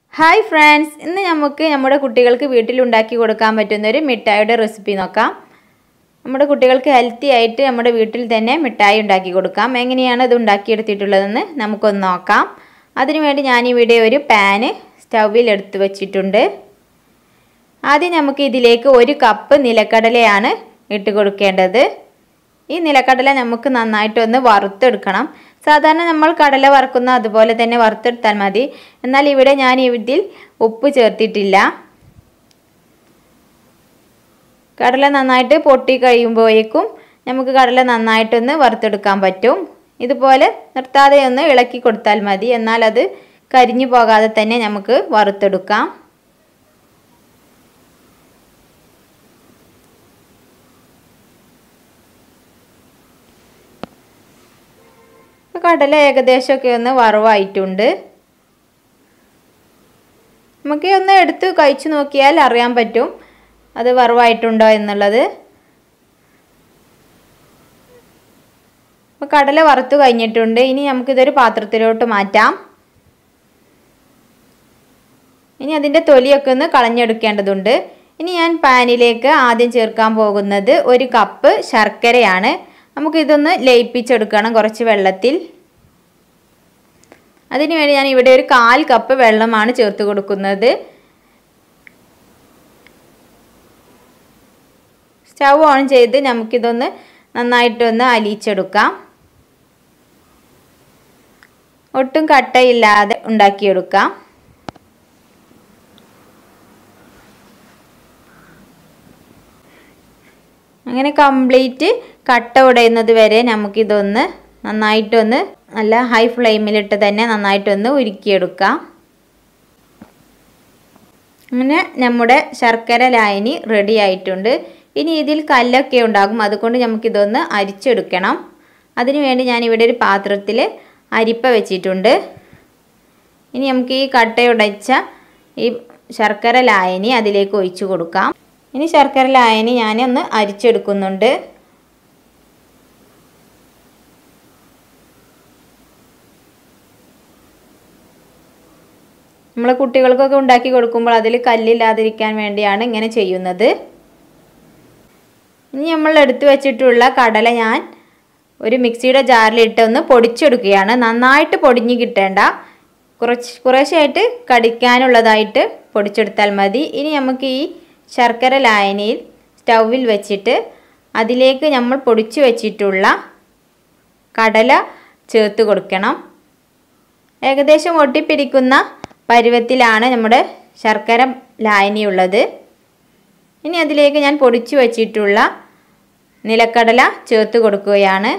hi friends ഇന്ന് നമുക്ക് നമ്മുടെ കുട്ടികൾക്ക് വീട്ടിലുണ്ടാക്കി കൊടുക്കാൻ പറ്റുന്ന ഒരു മിഠായിയുടെ റെസിപ്പി നോക്കാം നമ്മുടെ കുട്ടികൾക്ക് ഹെൽത്തി ആയിട്ട് നമ്മുടെ വീട്ടിൽ തന്നെ മിഠായി ഉണ്ടാക്കി കൊടുക്കാം എങ്ങനെയാണ് ഇത് ഉണ്ടാക്കിയെടുത്തിട്ടുള്ളതെന്ന് നമുക്കൊന്ന് നോക്കാം അതിനുവേണ്ടി ഞാനിവിടെ ഒരു പാന് സ്റ്റൗവിൽ എടുത്ത് വെച്ചിട്ടുണ്ട് ആദ്യം നമുക്ക് ഇതിലേക്ക് ഒരു കപ്പ് നിലക്കടലയാണ് ഇട്ട് കൊടുക്കേണ്ടത് ഈ നിലക്കടല നമുക്ക് നന്നായിട്ടൊന്ന് വറുത്തെടുക്കണം സാധാരണ നമ്മൾ കടല വറുക്കുന്ന അതുപോലെ തന്നെ വറുത്തെടുത്താൽ മതി എന്നാൽ ഇവിടെ ഞാൻ ഇതിൽ ഉപ്പ് ചേർത്തിട്ടില്ല കടല നന്നായിട്ട് പൊട്ടി കഴിയുമ്പോഴേക്കും നമുക്ക് കടല നന്നായിട്ടൊന്ന് വറുത്തെടുക്കാൻ പറ്റും ഇതുപോലെ നിർത്താതെ ഒന്ന് ഇളക്കി കൊടുത്താൽ മതി എന്നാൽ അത് കരിഞ്ഞു പോകാതെ തന്നെ നമുക്ക് വറുത്തെടുക്കാം കടല ഏകദേശമൊക്കെ ഒന്ന് വറവായിട്ടുണ്ട് നമുക്ക് ഒന്ന് എടുത്ത് കഴിച്ചു നോക്കിയാൽ അറിയാൻ പറ്റും അത് വറവായിട്ടുണ്ടോ എന്നുള്ളത് അപ്പോൾ കടല വറുത്ത് കഴിഞ്ഞിട്ടുണ്ട് ഇനി നമുക്കിതൊരു പാത്രത്തിലോട്ട് മാറ്റാം ഇനി അതിൻ്റെ തൊലിയൊക്കെ ഒന്ന് കളഞ്ഞെടുക്കേണ്ടതുണ്ട് ഇനി ഞാൻ പാനിലേക്ക് ആദ്യം ചേർക്കാൻ പോകുന്നത് ഒരു കപ്പ് ശർക്കരയാണ് നമുക്കിതൊന്ന് ലയിപ്പിച്ചെടുക്കണം കുറച്ച് വെള്ളത്തിൽ അതിനുവേണ്ടി ഞാൻ ഇവിടെ ഒരു കാൽ കപ്പ് വെള്ളമാണ് ചേർത്ത് കൊടുക്കുന്നത് സ്റ്റൗ ഓൺ ചെയ്ത് നമുക്കിതൊന്ന് നന്നായിട്ടൊന്ന് അലിയിച്ചെടുക്കാം ഒട്ടും കട്ടയില്ലാതെ ഉണ്ടാക്കിയെടുക്കാം അങ്ങനെ കംപ്ലീറ്റ് കട്ട ഉടയുന്നത് വരെ നമുക്കിതൊന്ന് നന്നായിട്ടൊന്ന് നല്ല ഹൈ ഫ്ലെയിമിലിട്ട് തന്നെ നന്നായിട്ടൊന്ന് ഉരുക്കിയെടുക്കാം അങ്ങനെ നമ്മുടെ ശർക്കര ലായനി റെഡി ആയിട്ടുണ്ട് ഇനി ഇതിൽ കല്ലൊക്കെ ഉണ്ടാകും അതുകൊണ്ട് നമുക്കിതൊന്ന് അരിച്ചെടുക്കണം അതിനുവേണ്ടി ഞാൻ ഇവിടെ ഒരു പാത്രത്തിൽ അരിപ്പ വെച്ചിട്ടുണ്ട് ഇനി നമുക്ക് ഈ കട്ടയുടച്ച ഈ ശർക്കര ലായനി അതിലേക്ക് ഒഴിച്ചു കൊടുക്കാം ഇനി ശർക്കര ലായനി ഞാൻ ഒന്ന് അരിച്ചെടുക്കുന്നുണ്ട് നമ്മൾ കുട്ടികൾക്കൊക്കെ ഉണ്ടാക്കി കൊടുക്കുമ്പോൾ അതിൽ കല്ലില്ലാതിരിക്കാൻ വേണ്ടിയാണ് ഇങ്ങനെ ചെയ്യുന്നത് ഇനി നമ്മൾ എടുത്തു വെച്ചിട്ടുള്ള കടല ഞാൻ ഒരു മിക്സിയുടെ ജാറിലിട്ട് ഒന്ന് പൊടിച്ചെടുക്കുകയാണ് നന്നായിട്ട് പൊടിഞ്ഞ് കിട്ടേണ്ട കുറച്ച് കുറേശ്ശായിട്ട് കടിക്കാനുള്ളതായിട്ട് പൊടിച്ചെടുത്താൽ മതി ഇനി നമുക്ക് ഈ ശർക്കര ലായനിയിൽ സ്റ്റൗവിൽ വെച്ചിട്ട് അതിലേക്ക് നമ്മൾ പൊടിച്ചു വെച്ചിട്ടുള്ള കടല ചേർത്ത് കൊടുക്കണം ഏകദേശം ഒട്ടിപ്പിടിക്കുന്ന പരുവത്തിലാണ് നമ്മുടെ ശർക്കര ലായനി ഉള്ളത് ഇനി അതിലേക്ക് ഞാൻ പൊടിച്ചു വച്ചിട്ടുള്ള നിലക്കടല ചേർത്ത് കൊടുക്കുകയാണ്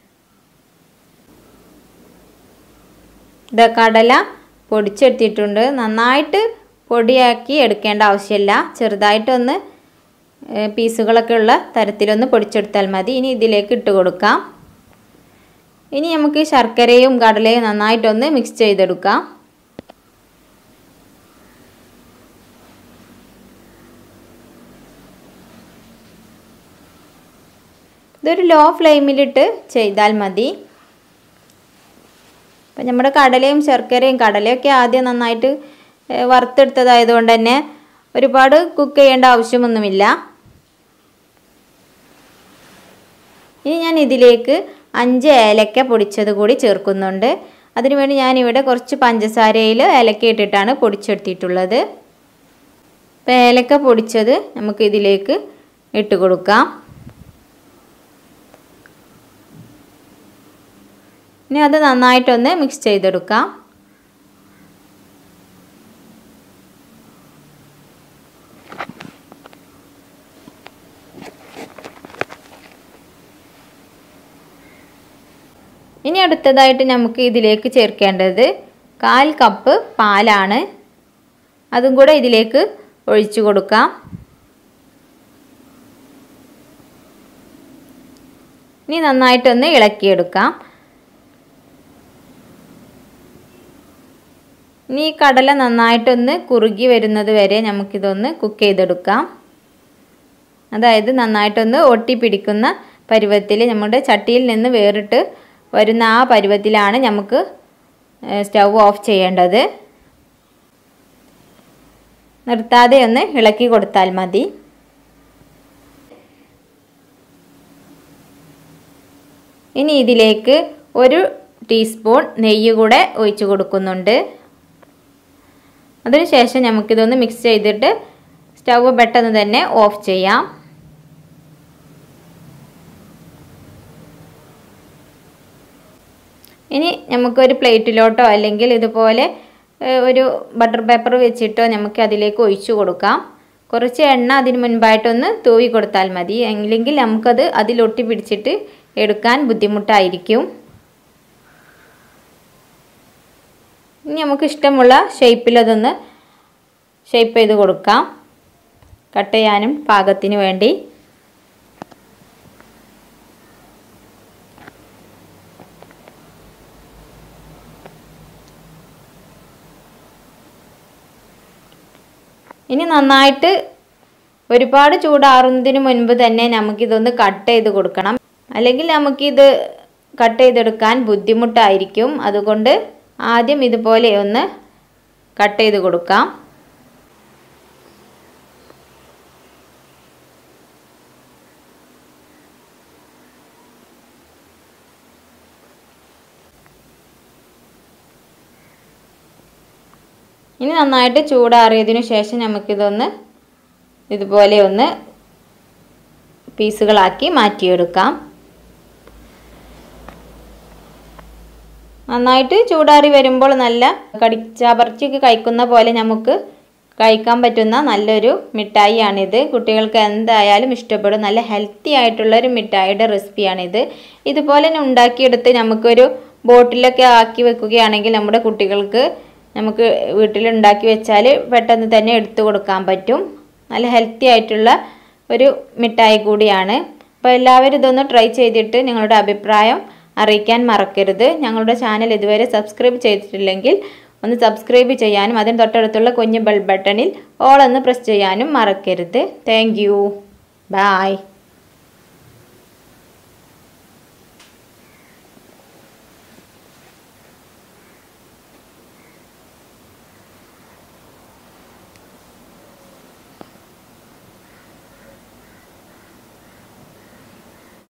ഇത് കടല പൊടിച്ചെടുത്തിട്ടുണ്ട് നന്നായിട്ട് പൊടിയാക്കി എടുക്കേണ്ട ആവശ്യമില്ല ചെറുതായിട്ടൊന്ന് പീസുകളൊക്കെ ഉള്ള തരത്തിലൊന്ന് പൊടിച്ചെടുത്താൽ മതി ഇനി ഇതിലേക്ക് ഇട്ട് കൊടുക്കാം ഇനി നമുക്ക് ശർക്കരയും കടലയും നന്നായിട്ടൊന്ന് മിക്സ് ചെയ്തെടുക്കാം ഇതൊരു ലോ ഫ്ലെയിമിലിട്ട് ചെയ്താൽ മതി അപ്പം നമ്മുടെ കടലയും ശർക്കരയും കടലയൊക്കെ ആദ്യം നന്നായിട്ട് വറുത്തെടുത്തതായതുകൊണ്ട് തന്നെ ഒരുപാട് കുക്ക് ചെയ്യേണ്ട ആവശ്യമൊന്നുമില്ല ഇനി ഞാൻ ഇതിലേക്ക് അഞ്ച് ഏലക്ക പൊടിച്ചത് കൂടി ചേർക്കുന്നുണ്ട് അതിനുവേണ്ടി ഞാനിവിടെ കുറച്ച് പഞ്ചസാരയിൽ ഏലക്ക ഇട്ടിട്ടാണ് പൊടിച്ചെടുത്തിട്ടുള്ളത് അപ്പോൾ ഏലക്ക പൊടിച്ചത് നമുക്ക് ഇതിലേക്ക് ഇട്ട് കൊടുക്കാം ഇനി അത് നന്നായിട്ടൊന്ന് മിക്സ് ചെയ്തെടുക്കാം ഇനി അടുത്തതായിട്ട് നമുക്ക് ഇതിലേക്ക് ചേർക്കേണ്ടത് കാൽ കപ്പ് പാലാണ് അതും കൂടെ ഇതിലേക്ക് ഒഴിച്ചു കൊടുക്കാം ഇനി നന്നായിട്ടൊന്ന് ഇളക്കിയെടുക്കാം ഇനി ഈ കടല നന്നായിട്ടൊന്ന് കുറുകി വരുന്നത് വരെ നമുക്കിതൊന്ന് കുക്ക് ചെയ്തെടുക്കാം അതായത് നന്നായിട്ടൊന്ന് ഒട്ടിപ്പിടിക്കുന്ന പരുവത്തിൽ നമ്മുടെ ചട്ടിയിൽ നിന്ന് വേറിട്ട് വരുന്ന ആ പരുവത്തിലാണ് നമുക്ക് സ്റ്റൗ ഓഫ് ചെയ്യേണ്ടത് നിർത്താതെ ഒന്ന് ഇളക്കി കൊടുത്താൽ മതി ഇനി ഇതിലേക്ക് ഒരു ടീസ്പൂൺ നെയ്യ് കൂടെ ഒഴിച്ചു കൊടുക്കുന്നുണ്ട് അതിനുശേഷം നമുക്കിതൊന്ന് മിക്സ് ചെയ്തിട്ട് സ്റ്റൗ പെട്ടെന്ന് തന്നെ ഓഫ് ചെയ്യാം ഇനി നമുക്കൊരു പ്ലേറ്റിലോട്ടോ അല്ലെങ്കിൽ ഇതുപോലെ ഒരു ബട്ടർ പേപ്പർ വെച്ചിട്ടോ നമുക്ക് അതിലേക്ക് ഒഴിച്ചു കൊടുക്കാം കുറച്ച് എണ്ണ അതിന് മുൻപായിട്ടൊന്ന് തൂവി കൊടുത്താൽ മതി അല്ലെങ്കിൽ നമുക്കത് അതിലൊട്ടി പിടിച്ചിട്ട് എടുക്കാൻ ബുദ്ധിമുട്ടായിരിക്കും ഇനി നമുക്ക് ഇഷ്ടമുള്ള ഷേപ്പിൽ അതൊന്ന് ഷേപ്പ് ചെയ്ത് കൊടുക്കാം കട്ട് ചെയ്യാനും പാകത്തിന് വേണ്ടി ഇനി നന്നായിട്ട് ഒരുപാട് ചൂടാറുന്നതിന് മുൻപ് തന്നെ നമുക്കിതൊന്ന് കട്ട് ചെയ്ത് കൊടുക്കണം അല്ലെങ്കിൽ നമുക്കിത് കട്ട് ചെയ്തെടുക്കാൻ ബുദ്ധിമുട്ടായിരിക്കും അതുകൊണ്ട് ആദ്യം ഇതുപോലെ ഒന്ന് കട്ട് ചെയ്ത് കൊടുക്കാം ഇനി നന്നായിട്ട് ചൂടാറിയതിനു ശേഷം നമുക്കിതൊന്ന് ഇതുപോലെ ഒന്ന് പീസുകളാക്കി മാറ്റിയെടുക്കാം നന്നായിട്ട് ചൂടാറി വരുമ്പോൾ നല്ല കടിച്ചാപറിച്ച് കഴിക്കുന്ന പോലെ നമുക്ക് കഴിക്കാൻ പറ്റുന്ന നല്ലൊരു മിഠായിയാണിത് കുട്ടികൾക്ക് എന്തായാലും ഇഷ്ടപ്പെടും നല്ല ഹെൽത്തി ആയിട്ടുള്ളൊരു മിഠായിയുടെ റെസിപ്പിയാണിത് ഇതുപോലെ തന്നെ ഉണ്ടാക്കിയെടുത്ത് നമുക്കൊരു ബോട്ടിലൊക്കെ ആക്കി വെക്കുകയാണെങ്കിൽ നമ്മുടെ കുട്ടികൾക്ക് നമുക്ക് വീട്ടിൽ ഉണ്ടാക്കി വെച്ചാൽ പെട്ടെന്ന് തന്നെ എടുത്തു കൊടുക്കാൻ പറ്റും നല്ല ഹെൽത്തി ആയിട്ടുള്ള ഒരു മിഠായി കൂടിയാണ് അപ്പോൾ എല്ലാവരും ഇതൊന്ന് ട്രൈ ചെയ്തിട്ട് നിങ്ങളുടെ അഭിപ്രായം അറിയിക്കാൻ മറക്കരുത് ഞങ്ങളുടെ ചാനൽ ഇതുവരെ സബ്സ്ക്രൈബ് ചെയ്തിട്ടില്ലെങ്കിൽ ഒന്ന് സബ്സ്ക്രൈബ് ചെയ്യാനും അതിന് തൊട്ടടുത്തുള്ള കുഞ്ഞ് ബെൽ ബട്ടണിൽ ഓൾ എന്ന് പ്രസ് ചെയ്യാനും മറക്കരുത് താങ്ക് യു ബായ്